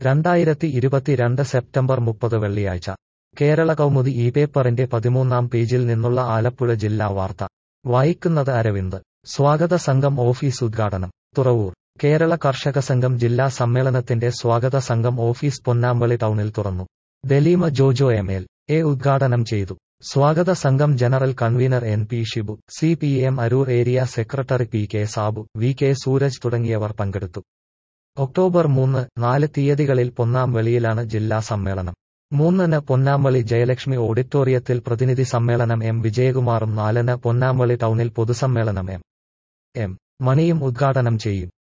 രണ്ടായിരത്തി ഇരുപത്തിരണ്ട് സെപ്റ്റംബർ മുപ്പത് വെള്ളിയാഴ്ച കേരള കൗമുദി ഈ പേപ്പറിന്റെ പതിമൂന്നാം പേജിൽ നിന്നുള്ള ആലപ്പുഴ ജില്ലാ വാർത്ത വായിക്കുന്നത് അരവിന്ദ് സ്വാഗത സംഘം ഓഫീസ് ഉദ്ഘാടനം തുറവൂർ കേരള കർഷക സംഘം ജില്ലാ സമ്മേളനത്തിന്റെ സ്വാഗത സംഘം ഓഫീസ് പൊന്നാമ്പളി ടൗണിൽ തുറന്നു Daleema Jojo M L A ഉദ്ഘാടനം ചെയ്തു സ്വാഗത സംഘം general convener N P Shibu C P M Aroor area secretary P K Sabu V K Sooraj തുടങ്ങിയവർ പങ്കെടുത്തു ഒക്ടോബർ മൂന്ന് നാല് തീയതികളിൽ പൊന്നാംവളിയിലാണ് ജില്ലാ സമ്മേളനം മൂന്നിന് പൊന്നാമ്പളി ജയലക്ഷ്മി ഓഡിറ്റോറിയത്തിൽ പ്രതിനിധി സമ്മേളനം എം വിജയകുമാറും നാലിന് പൊന്നാമ്പളി ടൗണിൽ പൊതുസമ്മേളനം എം എം മണിയും ഉദ്ഘാടനം ചെയ്യും